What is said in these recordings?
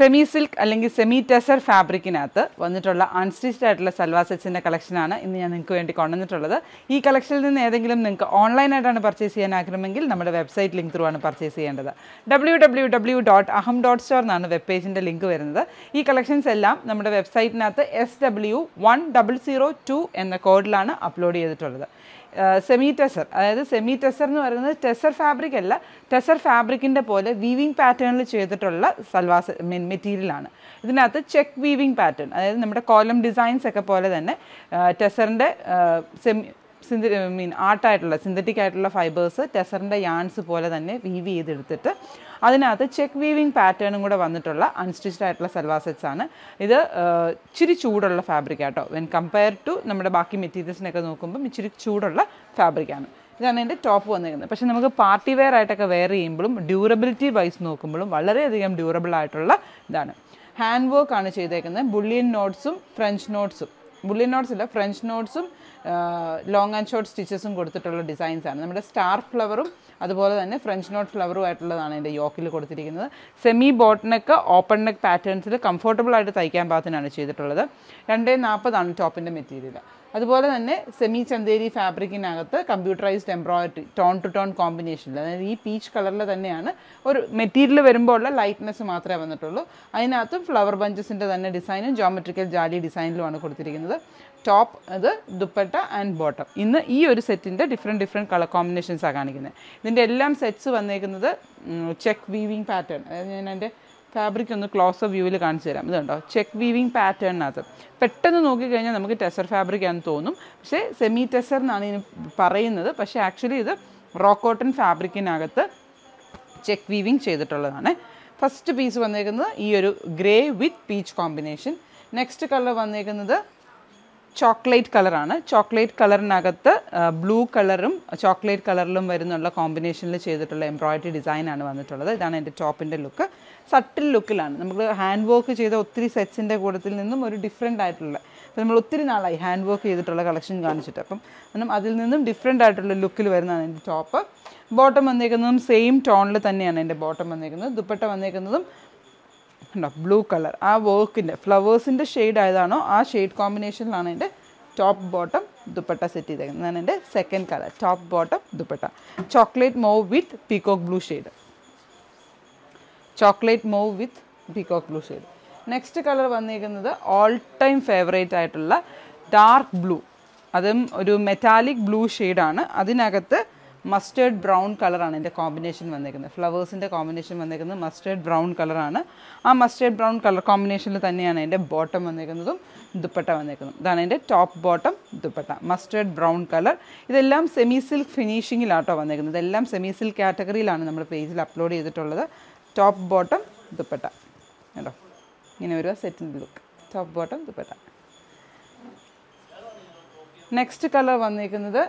semi silk അല്ലെങ്കിൽ semi tussar ഫാബ്രിക്കിനകത്ത് വന്നിട്ടുള്ള അൺസ്റ്റിച്ച്ഡ് ആയിട്ടുള്ള സൽവാർ സെറ്റ്സിൻ്റെ കളക്ഷനാണ് ഇന്ന് ഞാൻ നിങ്ങൾക്ക് വേണ്ടി കൊണ്ടുവന്നിട്ടുള്ളത് ഈ കളക്ഷനിൽ നിന്ന് ഏതെങ്കിലും നിങ്ങൾക്ക് ഓൺലൈനായിട്ടാണ് പർച്ചേസ് ചെയ്യാൻ ആഗ്രഹമെങ്കിൽ നമ്മുടെ വെബ്സൈറ്റ് ലിങ്ക് ത്രൂ ആണ് പർച്ചേസ് ചെയ്യേണ്ടത് W W W dot Aham dot store എന്നാണ് വെബ് പേജിൻ്റെ ലിങ്ക് വരുന്നത് ഈ കളക്ഷൻസ് എല്ലാം നമ്മുടെ വെബ്സൈറ്റിനകത്ത് S W one double zero two എന്ന കോഡിലാണ് അപ്ലോഡ് ചെയ്തിട്ടുള്ളത് സെമി ടെസർ അതായത് സെമി ടെസർ എന്ന് പറയുന്നത് ടെസർ ഫാബ്രിക് അല്ല ടെസർ ഫാബ്രിക്കിൻ്റെ പോലെ വീവിങ് പാറ്റേണിൽ ചെയ്തിട്ടുള്ള സൽവാസ് മീൻ മെറ്റീരിയലാണ് ഇതിനകത്ത് ചെക്ക് വീവിങ് പാറ്റേൺ അതായത് നമ്മുടെ കോലം ഡിസൈൻസ് ഒക്കെ പോലെ തന്നെ ടെസറിൻ്റെ സെമി സിന്ത മീൻ ആർട്ടായിട്ടുള്ള സിന്തറ്റിക് ആയിട്ടുള്ള ഫൈബേഴ്സ് ടെസറിൻ്റെ യാൺസ് പോലെ തന്നെ വീവ് ചെയ്തെടുത്തിട്ട് അതിനകത്ത് ചെക്ക് വീവിങ് പാറ്റേണും കൂടെ വന്നിട്ടുള്ള അൺസ്റ്റിച്ച്ഡ് ആയിട്ടുള്ള സൽവാർ സെറ്റ്സ് ആണ് ഇത് ഇച്ചിരി ചൂടുള്ള ഫാബ്രിക് ആട്ടോ വെൻ കമ്പയർ ടു നമ്മുടെ ബാക്കി മെറ്റീരിയൽസിനൊക്കെ നോക്കുമ്പം ഇച്ചിരി ചൂടുള്ള ഫാബ്രിക്കാണ് ഇതാണ് എൻ്റെ ടോപ്പ് വന്നിരിക്കുന്നത് പക്ഷേ നമുക്ക് പാർട്ടി വെയർ ആയിട്ടൊക്കെ വെയർ ചെയ്യുമ്പോഴും ഡ്യൂറബിലിറ്റി വൈസ് നോക്കുമ്പോഴും വളരെയധികം ഡ്യൂറബിൾ ആയിട്ടുള്ള ഇതാണ് ഹാൻഡ് വർക്ക് ആണ് ചെയ്തേക്കുന്നത് ബുള്ളിയൻ നോട്ട്സും ഫ്രഞ്ച് നോട്ട്സും ബുള്ളിയൻ നോട്ട്സ് ഇല്ല ഫ്രഞ്ച് നോട്ട്സും ലോങ് ആൻഡ് ഷോർട്ട് സ്റ്റിച്ചസും കൊടുത്തിട്ടുള്ള ഡിസൈൻസ് ആണ് നമ്മുടെ സ്റ്റാർ ഫ്ലവറും അതുപോലെ തന്നെ ഫ്രഞ്ച് നോട്ട് ഫ്ലവറും ആയിട്ടുള്ളതാണ് എൻ്റെ യോക്കിൽ കൊടുത്തിരിക്കുന്നത് semi boat neck open neck പാറ്റേൺസിൽ കംഫർട്ടബിൾ ആയിട്ട് തയ്ക്കാൻ പാകത്തിനാണ് ചെയ്തിട്ടുള്ളത് രണ്ടേ നാൽപ്പതാണ് ടോപ്പിൻ്റെ മെറ്റീരിയൽ അതുപോലെ തന്നെ സെമി ചന്തേരി ഫാബ്രിക്കിനകത്ത് computerised embroidery tone to tone കോമ്പിനേഷനിൽ അതായത് ഈ പീച്ച് കളറിൽ തന്നെയാണ് ഒരു മെറ്റീരിയൽ വരുമ്പോൾ ഉള്ള ലൈറ്റ്നെസ് മാത്രമേ വന്നിട്ടുള്ളൂ അതിനകത്തും ഫ്ലവർ ബഞ്ചസിൻ്റെ തന്നെ ഡിസൈനും ജോമെട്രിക്കൽ ജാലി ഡിസൈനിലുമാണ് കൊടുത്തിരിക്കുന്നത് ടോപ്പ് അത് ദുപ്പട്ട ആൻഡ് ബോട്ടം ഇന്ന് ഈ ഒരു സെറ്റിൻ്റെ ഡിഫറെൻറ്റ് ഡിഫറെൻറ്റ് കളർ കോമ്പിനേഷൻസാണ് കാണിക്കുന്നത് ഇതിൻ്റെ എല്ലാം സെറ്റ്സ് വന്നേക്കുന്നത് ചെക്ക് വീവിങ് പാറ്റേൺ അതായത് ഞാൻ എൻ്റെ ഫാബ്രിക് ഒന്ന് ക്ലോസ് വ്യൂവിൽ കാണിച്ചു തരാം ഇതുണ്ടോ ചെക്ക് വീവിങ് പാറ്റേണിനകത്ത് പെട്ടെന്ന് നോക്കിക്കഴിഞ്ഞാൽ നമുക്ക് ടെസർ ഫാബ്രിക് ആണെന്ന് തോന്നും പക്ഷേ സെമി ടെസർ എന്നാണ് ഇതിന് പറയുന്നത് പക്ഷേ ആക്ച്വലി ഇത് റോ കോട്ടൺ ഫാബ്രിക്കിനകത്ത് ചെക്ക് വീവിങ് ചെയ്തിട്ടുള്ളതാണ് ഫസ്റ്റ് പീസ് വന്നേക്കുന്നത് ഈ ഒരു grey with peach combination next colour വന്നേക്കുന്നത് ചോക്ലേറ്റ് കളറാണ് ചോക്ലേറ്റ് കളറിനകത്ത് ബ്ലൂ കളറും ചോക്ലേറ്റ് കളറിലും വരുന്നുള്ള കോമ്പിനേഷനിൽ ചെയ്തിട്ടുള്ള എംബ്രോയിഡറി ഡിസൈനാണ് വന്നിട്ടുള്ളത് ഇതാണ് എൻ്റെ ടോപ്പിൻ്റെ ലുക്ക് സട്ടിൽ ലുക്കിലാണ് നമ്മൾ ഹാൻഡ് വർക്ക് ചെയ്ത ഒത്തിരി സെറ്റ്സിൻ്റെ കൂട്ടത്തിൽ നിന്നും ഒരു ഡിഫറെൻ്റ് ആയിട്ടുള്ള അപ്പോൾ നമ്മൾ ഒത്തിരി നാളായി ഹാൻഡ് വർക്ക് ചെയ്തിട്ടുള്ള കളക്ഷൻ കാണിച്ചിട്ട് അപ്പം കാരണം അതിൽ നിന്നും ഡിഫറെൻ്റ് ആയിട്ടുള്ള ലുക്കിൽ വരുന്നതാണ് എൻ്റെ ടോപ്പ് ബോട്ടം വന്നേക്കുന്നതും സെയിം ടോണിൽ തന്നെയാണ് എൻ്റെ ബോട്ടം വന്നേക്കുന്നത് ദുപ്പട്ട വന്നേക്കുന്നതും ഉണ്ടോ ബ്ലൂ കളർ ആ വർക്കിൻ്റെ ഫ്ലവേഴ്സിൻ്റെ ഷെയ്ഡ് ആയതാണോ ആ ഷെയ്ഡ് കോമ്പിനേഷനിലാണ് എൻ്റെ ടോപ്പ് ബോട്ടം ദുപ്പട്ട സെറ്റ് ചെയ്തേക്കുന്നത് അതാണ് എൻ്റെ second colour top bottom dupatta chocolate mauve with peacock blue shade chocolate mauve with peacock blue shade next colour വന്നിരിക്കുന്നത് ഓൾ ടൈം ഫേവറേറ്റ് ആയിട്ടുള്ള ഡാർക്ക് ബ്ലൂ അതും ഒരു മെറ്റാലിക് ബ്ലൂ ഷെയ്ഡാണ് അതിനകത്ത് മസ്റ്റേർഡ് ബ്രൗൺ കളറാണ് എൻ്റെ കോമ്പിനേഷൻ വന്നേക്കുന്നത് ഫ്ലവേഴ്സിൻ്റെ കോമ്പിനേഷൻ വന്നേക്കുന്നത് മസ്റ്റേർഡ് ബ്രൗൺ കളറാണ് ആ മസ്റ്റേർഡ് ബ്രൗൺ കളർ കോമ്പിനേഷനിൽ തന്നെയാണ് എൻ്റെ ബോട്ടം വന്നേക്കുന്നതും ദുപ്പട്ട വന്നേക്കുന്നതും ഇതാണ് എൻ്റെ top bottom dupatta mustard brown colour ഇതെല്ലാം സെമി സിൽക്ക് ഫിനിഷിങ്ങിലാട്ടോ വന്നേക്കുന്നത് ഇതെല്ലാം സെമി സിൽക്ക് കാറ്റഗറിയിലാണ് നമ്മൾ പേജിൽ അപ്ലോഡ് ചെയ്തിട്ടുള്ളത് ടോപ്പ് ബോട്ടം ദുപ്പട്ട കേട്ടോ ഇങ്ങനെ ഒരു സെറ്റിൻ്റെ look top bottom dupatta next colour വന്നിരിക്കുന്നത്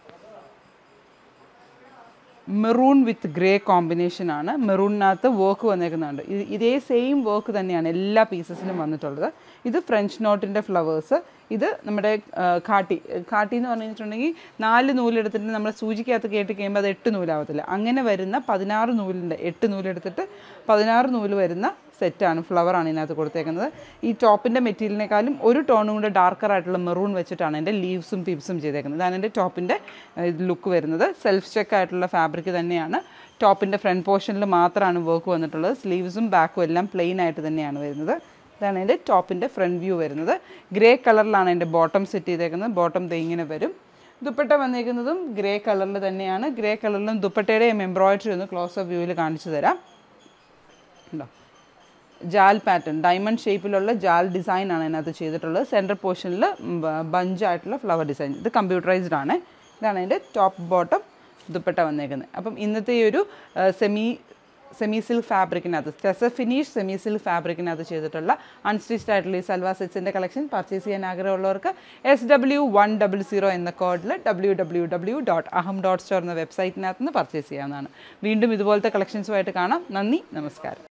മെറൂൺ വിത്ത് ഗ്രേ കോമ്പിനേഷൻ ആണ് മെറൂണിനകത്ത് വർക്ക് വന്നേക്കുന്നുണ്ട് ഇത് ഇതേ സെയിം വർക്ക് തന്നെയാണ് എല്ലാ പീസസിലും വന്നിട്ടുള്ളത് ഇത് ഫ്രഞ്ച് നോട്ടിൻ്റെ ഫ്ലവേഴ്സ് ഇത് നമ്മുടെ കാട്ടി കാട്ടി എന്ന് പറഞ്ഞിട്ടുണ്ടെങ്കിൽ നാല് നൂലെടുത്തിട്ട് നമ്മൾ സൂചിക്കകത്ത് കേട്ട് കഴിയുമ്പോൾ അത് എട്ട് നൂലാവത്തില്ല അങ്ങനെ വരുന്ന പതിനാറ് നൂലിൻ്റെ എട്ട് നൂലെടുത്തിട്ട് പതിനാറ് നൂല് വരുന്ന സെറ്റാണ് ഫ്ലവറാണ് ഇതിനകത്ത് കൊടുത്തേക്കുന്നത് ഈ ടോപ്പിൻ്റെ മെറ്റീരിയലിനേക്കാളും ഒരു ടോണും കൂടെ ഡാർക്കർ ആയിട്ടുള്ള മെറൂൺ വെച്ചിട്ടാണ് എൻ്റെ ലീവ്സും പിപ്സും ചെയ്തേക്കുന്നത് ഇതാണ് എൻ്റെ ടോപ്പിൻ്റെ ലുക്ക് വരുന്നത് സെൽഫ് ചെക്ക് ആയിട്ടുള്ള ഫാബ്രിക് തന്നെയാണ് ടോപ്പിൻ്റെ ഫ്രണ്ട് പോർഷനിൽ മാത്രമാണ് വർക്ക് വന്നിട്ടുള്ളത് സ്ലീവ്സും ബാക്കും എല്ലാം പ്ലെയിൻ ആയിട്ട് തന്നെയാണ് വരുന്നത് ഇതാണ് എൻ്റെ ടോപ്പിൻ്റെ ഫ്രണ്ട് വ്യൂ വരുന്നത് ഗ്രേ കളറിലാണ് എൻ്റെ ബോട്ടം സെറ്റ് ചെയ്തേക്കുന്നത് ബോട്ടം ദേ ഇങ്ങനെ വരും ദുപ്പട്ട വന്നേക്കുന്നതും ഗ്രേ കളറിൽ തന്നെയാണ് ഗ്രേ കളറിലും ദുപ്പട്ടയുടെയും എംബ്രോയിഡറി ഒന്ന് ക്ലോസ് ഓഫ് വ്യൂവിൽ കാണിച്ചു തരാം ഉണ്ടോ ജാൽ പാറ്റേൺ ഡയമണ്ട് ഷേപ്പിലുള്ള ജാൽ ഡിസൈൻ ആണ് അതിനകത്ത് ചെയ്തിട്ടുള്ളത് സെൻറ്റർ പോർഷനിൽ ബഞ്ചായിട്ടുള്ള ഫ്ലവർ ഡിസൈൻ ഇത് കമ്പ്യൂട്ടറൈസ്ഡ് ആണ് ഇതാണ് അതിൻ്റെ ടോപ്പ് ബോട്ടം ദുപ്പട്ട വന്നേക്കുന്നത് അപ്പം ഇന്നത്തെ ഈ ഒരു സെമി സെമി സിൽക്ക് ഫാബ്രിക്കിനകത്ത് ടെസ ഫിനിഷ് സെമി സിൽക്ക് ഫാബ്രിക്കിനകത്ത് ചെയ്തിട്ടുള്ള അൺസ്റ്റിച്ച്ഡ് ആയിട്ടുള്ള ഈ സൽവാർ സെറ്റ്സിൻ്റെ കളക്ഷൻ പർച്ചേസ് ചെയ്യാൻ ആഗ്രഹമുള്ളവർക്ക് S W one double zero എന്ന കോഡിൽ W W W dot Aham dot store എന്ന വെബ്സൈറ്റിനകത്ത് നിന്ന് പർച്ചേസ് ചെയ്യാവുന്നതാണ് വീണ്ടും ഇതുപോലത്തെ കളക്ഷൻസുമായിട്ട് കാണാം നന്ദി നമസ്കാരം